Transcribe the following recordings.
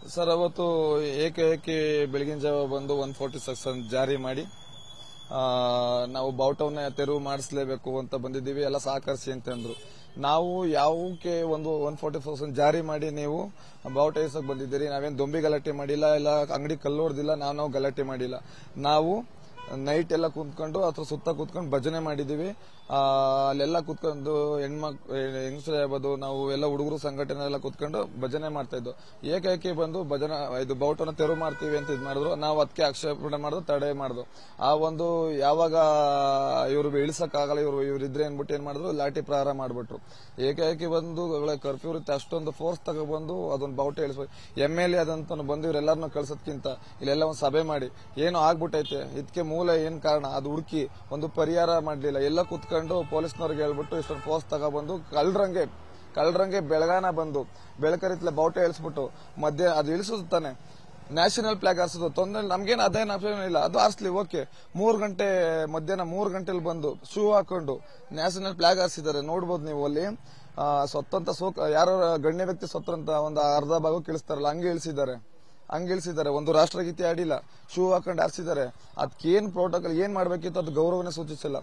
sir ಅವತ್ತು ಏಕಾಏಕಿ ಬೆಳಗಿನ ಜಾವ ಬಂದು ಒನ್ ಫೋರ್ಟಿ ಸೆಕ್ಷನ್ ಜಾರಿ ಮಾಡಿ ಆ, ನಾವು ಬಾವುಟವನ್ನ ತೆರವು ಮಾಡಿಸ್ಲೇಬೇಕು ಅಂತ ಬಂದಿದ್ದೀವಿ ಎಲ್ಲ ಸಹಕರಿಸಿ ಅಂತಂದ್ರು ನಾವು ಯಾವಕ್ಕೆ ಒಂದು ಒನ್ ಫೋರ್ಟಿ ಪರ್ಸೆಂಟ್ ಜಾರಿ ಮಾಡಿ ನೀವು ಬಾವುಟ ಇಸಕ್ ಬಂದಿದ್ದೀರಿ ನಾವೇನು ದೊಂಬಿ ಗಲಾಟೆ ಮಾಡಿಲ್ಲ ಇಲ್ಲ ಅಂಗಡಿ ಕಲ್ಲೋಡ್ದಿಲ್ಲ ನಾವು ನಾವು ಗಲಾಟೆ ಮಾಡಿಲ್ಲ ನಾವು ನೈಟ್ ಎಲ್ಲ ಕುಂತ್ಕೊಂಡು ಅಥವಾ ಸುತ್ತ ಕುತ್ಕೊಂಡು ಭಜನೆ ಮಾಡಿದೀವಿ ಆ, ಅಲ್ಲೆಲ್ಲ ಕುತ್ಕೊಂಡು ಹೆಣ್ಮಕ್ ಹೆಂಗಸರು ಆಗ್ಬೋದು ನಾವು ಎಲ್ಲ ಹುಡುಗರು ಸಂಘಟನೆ ಎಲ್ಲ ಕುತ್ಕೊಂಡು ಭಜನೆ ಮಾಡ್ತಾ ಇದ್ವು ಏಕೈಕಿ ಬಂದು ಭಜನೆ ಇದು ಬಾವುಟನ ತೆರವು ಮಾಡ್ತೀವಿ ಅಂತ ಇದು ಮಾಡಿದ್ರು ನಾವು ಅದಕ್ಕೆ ಆಕ್ಷೇಪಣೆ ಮಾಡಿದ್ರು ತಡೆ ಮಾಡಿದ್ರು ಆ ಒಂದು ಯಾವಾಗ ಇವರು ಇಳಿಸಕ್ಕಾಗಲ್ಲ ಇವರು ಇವ್ರಿದ್ರೆ ಅನ್ಬಿಟ್ಟು ಏನ್ ಮಾಡಿದ್ರು ಲಾಠಿ ಪ್ರಹಾರ ಮಾಡ್ಬಿಟ್ರು ಏಕೈಕಿ ಬಂದು ಕರ್ಫ್ಯೂ ಇರುತ್ತೆ ಅಷ್ಟೊಂದು ಫೋರ್ಸ್ ತಗೊಬಂದು ಅದೊಂದು ಬಾವುಟ ಇಳಿಸ್ಬೇಕು ಎಮ್ ಎಲ್ ಎ ಅದಂತ ಬಂದು ಇವರೆಲ್ಲರನ್ನು ಕಳ್ಸೋದ್ಕಿಂತ ಇಲ್ಲೆಲ್ಲ ಒಂದು ಸಭೆ ಮಾಡಿ ಏನು ಆಗ್ಬಿಟ್ಟೈತೆ ಇದಕ್ಕೆ ಮೂಲ ಏನ್ ಕಾರಣ ಅದು ಹುಡುಕಿ ಒಂದು ಪರಿಹಾರ ಮಾಡ್ಲಿಲ್ಲ ಎಲ್ಲ ಕುತ್ಕೊಂಡು ಪೊಲೀಸ್ನವ್ರಿಗೆ ಹೇಳ್ಬಿಟ್ಟು ಇಷ್ಟೊಂದು ಫೋರ್ಸ್ ತಗೊಬಂದು ಕಳ್ರಂಗೆ ಕಳ್ರಂಗೆ ಬೆಳಗಾನ ಬಂದು ಬೆಳಕರಿತ್ಲೆ ಬಾವುಟ ಇಳಿಸ್ಬಿಟ್ಟು ಮಧ್ಯ ಅದು ಇಳಿಸೋದು ತಾನೆ ನ್ಯಾಷನಲ್ ಫ್ಲಾಗ್ ಹಾರಿಸೋದು ತೊಂದರೆ ನಮ್ಗೇನು ಅದೇನು ಅಭಿಪ್ರಾಯ ಇಲ್ಲ ಅದು ಹಾರಿಸ್ಲಿ ಓಕೆ ಮೂರ್ ಗಂಟೆ ಮಧ್ಯಾಹ್ನ ಮೂರ್ ಗಂಟೆಲಿ ಬಂದು ಶೂ ಹಾಕೊಂಡು ನ್ಯಾಷನಲ್ ಫ್ಲಾಗ್ ಹಾರಿಸಿದ್ದಾರೆ ನೋಡ್ಬೋದು ನೀವು ಅಲ್ಲಿ ಆ, ಸತ್ತಂತ ಸೋಕ್ ಯಾರೋ ಗಣ್ಯ ವ್ಯಕ್ತಿ ಸತ್ತಂತ ಒಂದು ಅರ್ಧ ಭಾಗ ಇಳಿಸ್ತಾರಲ್ಲ ಹಂಗೆ ಇಳಿಸಿದ್ದಾರೆ ಹಂಗೆ ಇಳಿಸಿದ್ದಾರೆ ಒಂದು ರಾಷ್ಟ್ರಗೀತೆ ಆಡಿಲ್ಲ ಶೂ ಹಾಕೊಂಡು ಹಾರಿಸಿದ್ದಾರೆ ಅದಕ್ಕೇನ್ ಪ್ರೋಟೋಕಾಲ್ ಏನ್ ಮಾಡ್ಬೇಕಿತ್ತು ಅದು ಗೌರವನೇ ಸೂಚಿಸಿಲ್ಲ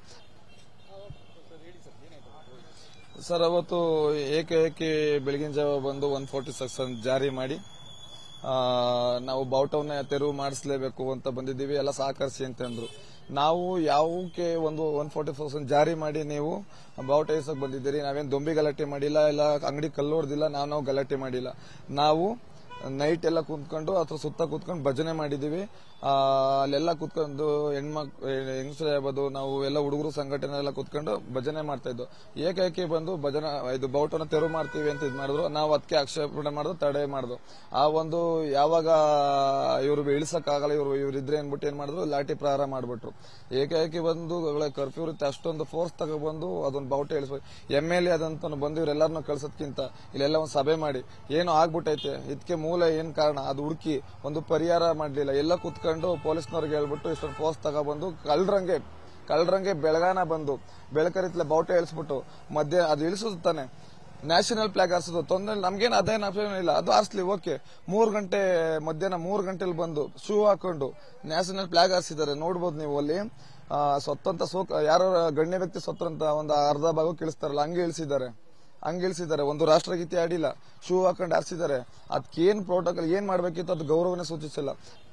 ಸರ್ ಅವತ್ತು ಏಕಾಏಕಿ ಬೆಳಗಿನ ಜಾವ ಬಂದು ಒನ್ ಫೋರ್ಟಿ ಸೆಕ್ಷನ್ ಜಾರಿ ಮಾಡಿ ಆ, ನಾವು ಬಾವುಟವನ್ನ ತೆರವು ಮಾಡಿಸ್ಲೇಬೇಕು ಅಂತ ಬಂದಿದ್ದೀವಿ ಎಲ್ಲ ಸಹಕರಿಸಿ ಅಂತಂದ್ರು ನಾವು ಯಾವಕ್ಕೆ ಒಂದು ಒನ್ ಫೋರ್ಟಿ ಪರ್ಸೆಂಟ್ ಜಾರಿ ಮಾಡಿ ನೀವು ಬಾವುಟ ಇಸಕ್ ಬಂದಿದ್ದೀರಿ ನಾವೇನು ದೊಂಬಿ ಗಲಾಟೆ ಮಾಡಿಲ್ಲ ಇಲ್ಲ ಅಂಗಡಿ ಕಲ್ಲೋಡ್ದಿಲ್ಲ ನಾವು ನಾವು ಗಲಾಟೆ ಮಾಡಿಲ್ಲ ನಾವು ನೈಟ್ ಎಲ್ಲ ಕುಂತ್ಕೊಂಡು ಅಥವಾ ಸುತ್ತ ಕುತ್ಕೊಂಡು ಭಜನೆ ಮಾಡಿದೀವಿ ಆ, ಅಲ್ಲೆಲ್ಲ ಕುತ್ಕೊಂಡು ಹೆಣ್ಮಕ್ ಹೆಂಗಸರು ಆಗ್ಬೋದು ನಾವು ಎಲ್ಲ ಹುಡುಗರು ಸಂಘಟನೆ ಎಲ್ಲ ಕುತ್ಕೊಂಡು ಭಜನೆ ಮಾಡ್ತಾ ಇದ್ವು ಏಕೈಕಿ ಬಂದು ಭಜನೆ ಇದು ಬಾವುಟನ ತೆರವು ಮಾಡ್ತೀವಿ ಅಂತ ಇದು ಮಾಡಿದ್ರು ನಾವು ಅದಕ್ಕೆ ಆಕ್ಷೇಪಣೆ ಮಾಡಿದ್ರು ತಡೆ ಮಾಡಿದ್ರು ಆ ಒಂದು ಯಾವಾಗ ಇವರು ಇಳಿಸಕ್ಕಾಗಲ್ಲ ಇವರು ಇವ್ರಿದ್ರೆ ಅನ್ಬಿಟ್ಟು ಏನ್ ಮಾಡಿದ್ರು ಲಾಠಿ ಪ್ರಹಾರ ಮಾಡ್ಬಿಟ್ರು ಏಕೈಕಿ ಬಂದು ಕರ್ಫ್ಯೂ ಇರುತ್ತೆ ಅಷ್ಟೊಂದು ಫೋರ್ಸ್ ತಗೊಬಂದು ಅದೊಂದು ಬಾವುಟ ಇಳಿಸ್ಬೇಕು ಎಮ್ ಎಲ್ ಎ ಅದಂತ ಬಂದು ಇವರೆಲ್ಲರನ್ನು ಕಳ್ಸೋದ್ಕಿಂತ ಇಲ್ಲೆಲ್ಲ ಒಂದು ಸಭೆ ಮಾಡಿ ಏನು ಆಗ್ಬಿಟ್ಟೈತೆ ಇದಕ್ಕೆ ಮೂಲ ಏನ್ ಕಾರಣ ಅದು ಹುಡುಕಿ ಒಂದು ಪರಿಹಾರ ಮಾಡ್ಲಿಲ್ಲ ಎಲ್ಲ ಕುತ್ಕೊಂಡು ಪೊಲೀಸ್ನವ್ರಿಗೆ ಹೇಳ್ಬಿಟ್ಟು ಇಷ್ಟೊಂದು ಫೋರ್ಸ್ ತಗೊಬಂದು ಕಳ್ರಂಗೆ ಕಳ್ರಂಗೆ ಬೆಳಗಾನ ಬಂದು ಬೆಳಕರಿತ್ಲೆ ಬಾವುಟ ಇಳಿಸ್ಬಿಟ್ಟು ಮಧ್ಯ ಅದು ಇಳಿಸೋದು ತಾನೆ ನ್ಯಾಷನಲ್ ಫ್ಲಾಗ್ ಹಾರಿಸೋದು ತೊಂದರೆ ನಮ್ಗೇನು ಅದೇನು ಅಭಿಪ್ರಾಯ ಇಲ್ಲ ಅದು ಹಾರಿಸ್ಲಿ ಓಕೆ ಮೂರ್ ಗಂಟೆ ಮಧ್ಯಾಹ್ನ ಮೂರ್ ಗಂಟೆಲಿ ಬಂದು ಶೂ ಹಾಕೊಂಡು ನ್ಯಾಷನಲ್ ಫ್ಲಾಗ್ ಹಾರಿಸಿದ್ದಾರೆ ನೋಡ್ಬೋದು ನೀವು ಅಲ್ಲಿ ಆ, ಸತ್ತಂತ ಸೋಕ್ ಯಾರೋ ಗಣ್ಯ ವ್ಯಕ್ತಿ ಸತ್ತಂತ ಒಂದು ಅರ್ಧ ಭಾಗ ಇಳಿಸ್ತಾರಲ್ಲ ಹಂಗೆ ಇಳಿಸಿದ್ದಾರೆ ಹಂಗೆ ಇಳಿಸಿದ್ದಾರೆ ಒಂದು ರಾಷ್ಟ್ರಗೀತೆ ಆಡಿಲ್ಲ ಶೂ ಹಾಕೊಂಡು ಹಾರಿಸಿದ್ದಾರೆ ಅದಕ್ಕೇನ್ ಪ್ರೋಟೋಕಾಲ್ ಏನ್ ಮಾಡ್ಬೇಕಿತ್ತು ಅದು ಗೌರವನೇ ಸೂಚಿಸಿಲ್ಲ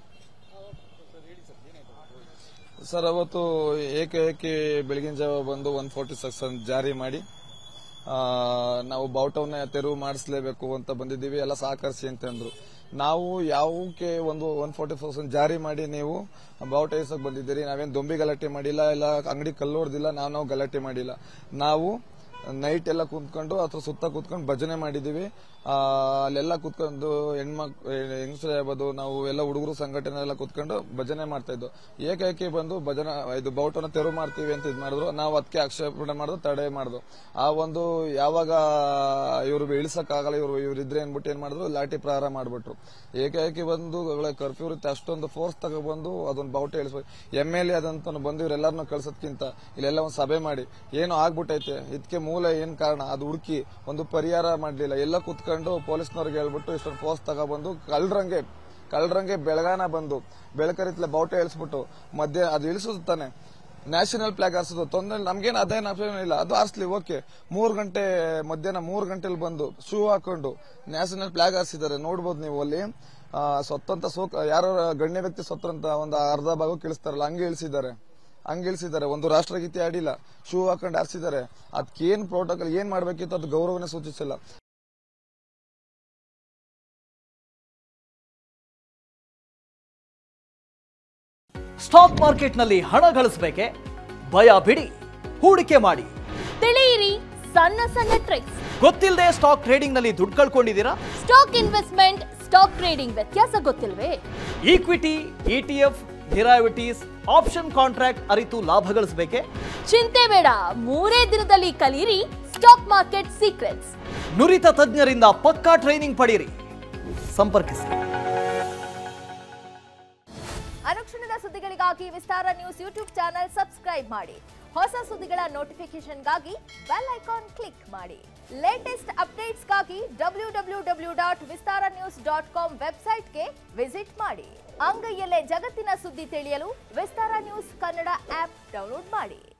ಸರ್ ಅವತ್ತು ಏಕಾಏಕಿ ಬೆಳಗಿನ ಜಾವ ಬಂದು ಒನ್ ಫೋರ್ಟಿ ಸೆಕ್ಷನ್ ಜಾರಿ ಮಾಡಿ ಆ, ನಾವು ಬಾವುಟವನ್ನ ತೆರವು ಮಾಡಿಸ್ಲೇಬೇಕು ಅಂತ ಬಂದಿದ್ದೀವಿ ಎಲ್ಲ ಸಹಕರಿಸಿ ಅಂತಂದ್ರು ನಾವು ಯಾವಕ್ಕೆ ಒಂದು ಒನ್ ಫೋರ್ಟಿ ಪರ್ಸೆಂಟ್ ಜಾರಿ ಮಾಡಿ ನೀವು ಬಾವುಟ ಇಸಕ್ ಬಂದಿದ್ದೀರಿ ನಾವೇನು ದೊಂಬಿ ಗಲಾಟೆ ಮಾಡಿಲ್ಲ ಇಲ್ಲ ಅಂಗಡಿ ಕಲ್ಲೋಡ್ದಿಲ್ಲ ನಾವು ನಾವು ಗಲಾಟೆ ಮಾಡಿಲ್ಲ ನಾವು ನೈಟ್ ಎಲ್ಲ ಕುಂತ್ಕೊಂಡು ಅಥವಾ ಸುತ್ತ ಕುತ್ಕೊಂಡು ಭಜನೆ ಮಾಡಿದೀವಿ ಆ, ಅಲ್ಲೆಲ್ಲ ಕುತ್ಕೊಂಡು ಹೆಣ್ಮಕ್ ಹೆಂಗಸರು ಆಗ್ಬೋದು ನಾವು ಎಲ್ಲ ಹುಡುಗರು ಸಂಘಟನೆ ಎಲ್ಲ ಕುತ್ಕೊಂಡು ಭಜನೆ ಮಾಡ್ತಾ ಇದ್ವು ಏಕೈಕಿ ಬಂದು ಭಜನೆ ಇದು ಬಾವುಟನ ತೆರವು ಮಾಡ್ತೀವಿ ಅಂತ ಇದು ಮಾಡಿದ್ರು ನಾವು ಅದಕ್ಕೆ ಆಕ್ಷೇಪಣೆ ಮಾಡಿದ್ರು ತಡೆ ಮಾಡಿದ್ರು ಆ ಒಂದು ಯಾವಾಗ ಇವರು ಇಳಿಸಕ್ಕಾಗಲ್ಲ ಇವರು ಇವ್ರಿದ್ರೆ ಅನ್ಬಿಟ್ಟು ಏನ್ ಮಾಡಿದ್ರು ಲಾಠಿ ಪ್ರಹಾರ ಮಾಡ್ಬಿಟ್ರು ಏಕೈಕಿ ಬಂದು ಕರ್ಫ್ಯೂ ಇರುತ್ತೆ ಅಷ್ಟೊಂದು ಫೋರ್ಸ್ ತಗೊಬಂದು ಅದೊಂದು ಬಾವುಟ ಇಳಿಸ್ಬೇಕು ಎಮ್ ಎಲ್ ಎ ಅದಂತ ಬಂದು ಇವರೆಲ್ಲರನ್ನು ಕಳ್ಸೋದ್ಕಿಂತ ಇಲ್ಲೆಲ್ಲ ಒಂದು ಸಭೆ ಮಾಡಿ ಏನು ಆಗ್ಬಿಟ್ಟೈತೆ ಇದಕ್ಕೆ ಮೂಲ ಏನ್ ಕಾರಣ ಅದು ಹುಡುಕಿ ಒಂದು ಪರಿಹಾರ ಮಾಡ್ಲಿಲ್ಲ ಎಲ್ಲ ಕುತ್ಕೊಂಡು ಪೊಲೀಸ್ನವ್ರಿಗೆ ಹೇಳ್ಬಿಟ್ಟು ಇಷ್ಟೊಂದು ಫೋರ್ಸ್ ತಗೊಬಂದು ಕಳ್ರಂಗೆ ಕಳ್ರಂಗೆ ಬೆಳಗಾನ ಬಂದು ಬೆಳಕರಿತ್ಲೆ ಬಾವುಟ ಇಳಿಸ್ಬಿಟ್ಟು ಮಧ್ಯ ಅದು ಇಳಿಸೋದು ತಾನೆ ನ್ಯಾಷನಲ್ ಫ್ಲಾಗ್ ಹಾರಿಸೋದು ತೊಂದರೆ ನಮ್ಗೇನು ಅದೇನು ಅಭಿಪ್ರಾಯ ಇಲ್ಲ ಅದು ಹಾರಿಸ್ಲಿ ಓಕೆ ಮೂರ್ ಗಂಟೆ ಮಧ್ಯಾಹ್ನ ಮೂರ್ ಗಂಟೆಲಿ ಬಂದು ಶೂ ಹಾಕೊಂಡು ನ್ಯಾಷನಲ್ ಫ್ಲಾಗ್ ಹಾರಿಸಿದ್ದಾರೆ ನೋಡ್ಬೋದು ನೀವು ಅಲ್ಲಿ ಆ, ಸತ್ತಂತ ಸೋಕ್ ಯಾರೋ ಗಣ್ಯ ವ್ಯಕ್ತಿ ಸತ್ತಂತ ಒಂದು ಅರ್ಧ ಭಾಗ ಇಳಿಸ್ತಾರಲ್ಲ ಹಂಗೆ ಇಳಿಸಿದ್ದಾರೆ ಹಂಗೆ ಇಳಿಸಿದ್ದಾರೆ ಒಂದು ರಾಷ್ಟ್ರಗೀತೆ ಆಡಿಲ್ಲ ಶೂ ಹಾಕೊಂಡು ಹಾರಿಸಿದ್ದಾರೆ ಅದಕ್ಕೇನ್ ಪ್ರೋಟೋಕಾಲ್ ಏನ್ ಮಾಡ್ಬೇಕಿತ್ತು ಅದು ಗೌರವನೇ ಸೂಚಿಸಿಲ್ಲ ಸ್ಟಾಕ್ ಮಾರ್ಕೆಟ್ನಲ್ಲಿ ಹಣ ಗಳಿಸಬೇಕೆ ಭಯ ಬಿಡಿ ಹೂಡಿಕೆ ಮಾಡಿ ತಿಳಿಯಿರಿ ಸಣ್ಣ ಸಣ್ಣ ಟ್ರಿಕ್ಸ್ ಗೊತ್ತಿಲ್ಲದೆ ಸ್ಟಾಕ್ ಟ್ರೇಡಿಂಗ್ನಲ್ಲಿ ದುಡ್ಡು ಕಳ್ಕೊಂಡಿದ್ದೀರಾ ಸ್ಟಾಕ್ ಇನ್ವೆಸ್ಟ್ಮೆಂಟ್ ಸ್ಟಾಕ್ ಟ್ರೇಡಿಂಗ್ ವ್ಯತ್ಯಾಸ ಗೊತ್ತಿಲ್ವೇ equity ETF derivatives option contract ಅರಿತು ಲಾಭ ಗಳಿಸಬೇಕೆ ಚಿಂತೆ ಬೇಡ ಮೂರೇ ದಿನದಲ್ಲಿ ಕಲಿಯಿರಿ ಸ್ಟಾಕ್ ಮಾರ್ಕೆಟ್ ಸೀಕ್ರೆಟ್ಸ್ ನುರಿತ ತಜ್ಞರಿಂದ ಪಕ್ಕಾ ಟ್ರೈನಿಂಗ್ ಪಡೆಯಿರಿ ಸಂಪರ್ಕಿಸಿ ಅನುಕ್ಷಣದ ಸುದ್ದಿಗಳಿಗಾಗಿ Vistara news YouTube channel subscribe ಮಾಡಿ ಹೊಸ ಸುದ್ದಿಗಳ ನೋಟಿಫಿಕೇಶನ್ಗಾಗಿ ಬೆಲ್ ಐಕಾನ್ ಕ್ಲಿಕ್ ಮಾಡಿ ಲೇಟೆಸ್ಟ್ ಅಪ್ಡೇಟ್ಸ್ಗಾಗಿ W W W dot Vistara news dot com ವೆಬ್ಸೈಟ್ಗೆ ವಿಸಿಟ್ ಮಾಡಿ ಅಂಗೈಯಲ್ಲೇ ಜಗತ್ತಿನ ಸುದ್ದಿ ತಿಳಿಯಲು Vistara news Kannada app download ಮಾಡಿ